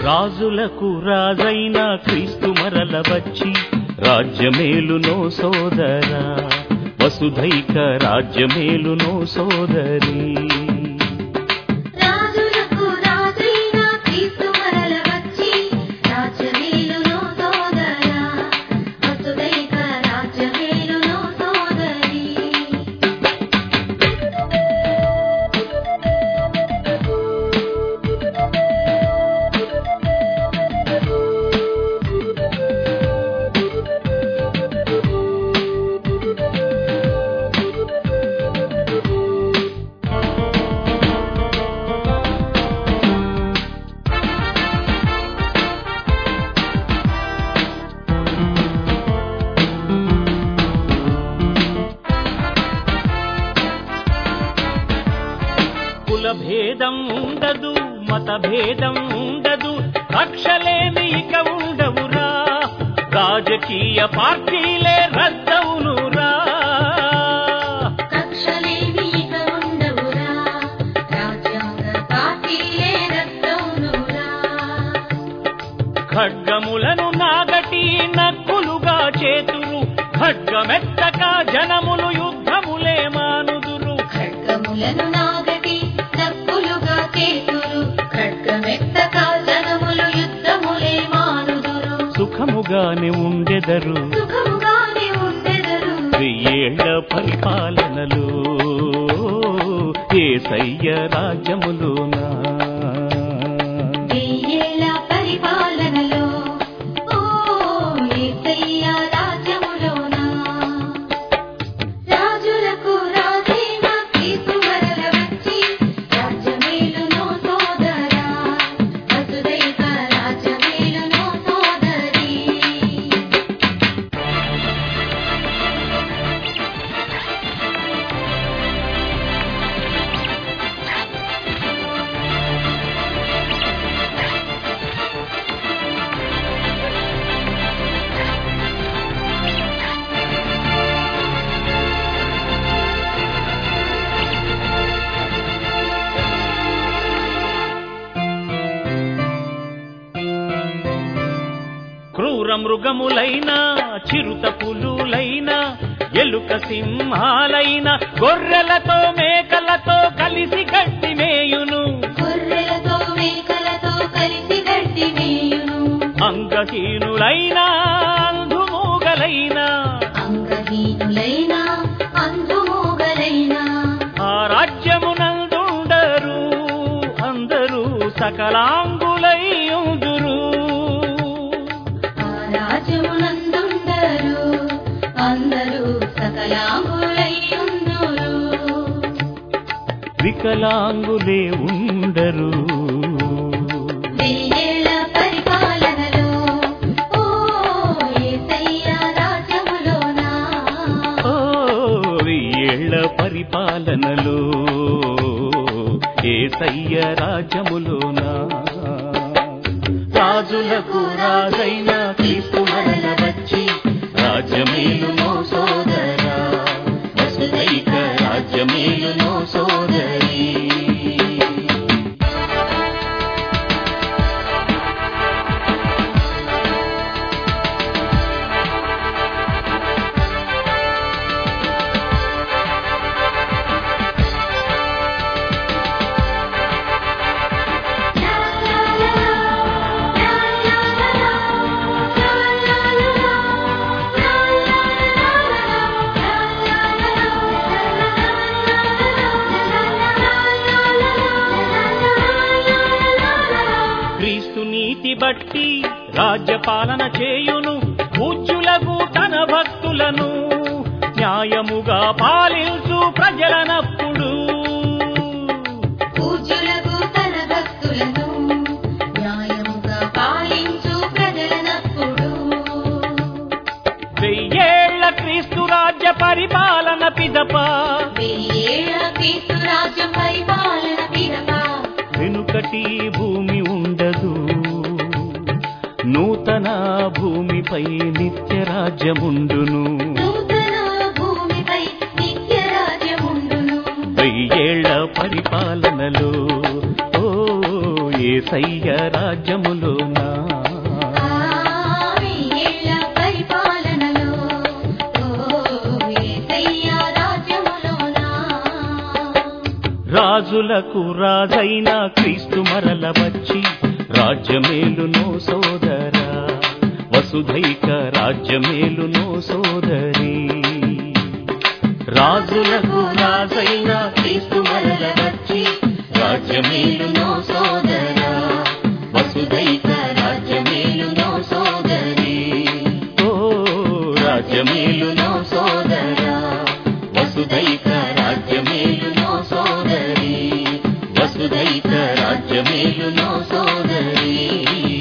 రాజులకు రాజైన క్రీస్తు మరల వచ్చి రాజ్యమేలునో సోదరా వసుధైక రాజ్యమేలునో సోదరి రాజులకు రాజైన క్రీస్తు మరల వచ్చి రాజ్యమేలునో సోదరా వసుదైక రాజ్యమేలునో సోదరి కుల భేదం ఉండదు మత భేదం ఉండదు కక్షలేమి ఇక ఉండవురా రాజకీయ పార్టీలే రద్దవునురా కక్షలేవి ఇక ఉండవురా రాజ్యాంగ పార్టీలే రద్దవునురా ఖడ్గములను నాగటి నక్కులుగా చేతురు ఖడ్గమెత్తక జనములు యుద్ధములే మానుదురు ఖడ్గములను నాగటి నక్కులుగా చేతురు ఖడ్గమెత్తక జనములు యుద్ధములే మానుదురు సుఖముగానే ఉండెదరు సుఖముగానే ఉండెదరు వెయ్యేళ్ల పరిపాలనలో ఏసయ్య రాజ్యములోనా వెయ్యేళ్ల పరిపాలనలో ఓ యేసయ్య రాజ్యములోన రాజులకు రాజైన క్రీస్తు మరల వచ్చి రాజ్యమేలునో సోదరా వసుదైక రాజ్యమేలునో సోదరి క్రూర మృగములైన చిరుత పులులైన ఎలుక సింహాలైన గొర్రెలతో మేకలతో కలిసి గట్టి మేయును గొర్రెలతో మేకలతో కలిసి గడ్డి మేయును అంగహీనులైన అంధుమూగలైన అంగహీనులైన అంధుమూగలైన ఆ రాజ్యమునందుండరు అందరూ సకలాంగులై ఉందురు ఆ రాజ్యమునందుండరు అందరూ సకలాంగులయ్యుందురు వికలాంగులే ఉండరు వెయ్యేళ్ల పరిపాలనలో ఓ యేసయ్య రాజ్యములోన ఓ వెయ్యేళ్ల పరిపాలనలో ఏసయ్య రాజ్యములోనా రాజులకు రాజైన క్రీస్తు మరల వచ్చి రాజ్యమేలునో సోదరా వసుదైక రాజ్యమేలునో సోదరి క్రీస్తు నీతి బట్టి రాజ్యపాలన చేయును పూజ్యులకు తన భక్తులను న్యాయముగా పాలించు ప్రజలనప్పుడు పూజ్యులకు తన భక్తులను న్యాయముగా పాలించు ప్రజలనప్పుడు వెయ్యేళ్ల క్రీస్తు రాజ్య పరిపాలన పిదప వెయ్యేళ్ల క్రీస్తు రాజ్య పరిపాలన పిదప వెనుకటి భూమి ఉండదు నూతన భూమిపై నిత్య రాజ్యముండును నూతన భూమిపై నిత్య రాజ్యముండును వెయ్యేళ్ల పరిపాలనలో ఓ ఏసయ్య రాజ్యములోనా వెయ్యేళ్ల పరిపాలనలో ఓ యేసయ్య రాజ్యములోనా రాజులకు రాజైన క్రీస్తు మరల వచ్చి రాజ్యమేలునో సోదరా వసుధైక రాజ్యమేలునో సోదరి రాజులకు రాజైన క్రీస్తు మరల వచ్చి రాజ్యమేలునో సోదరా వసుధైక రాజ్యమేలునో సోదరి ఓ రాజ్యమేలునో సోదరా వసుధైక రాజ్యమేలునో సోదరి వసుధైక రాజ్యమేలునో సోదరి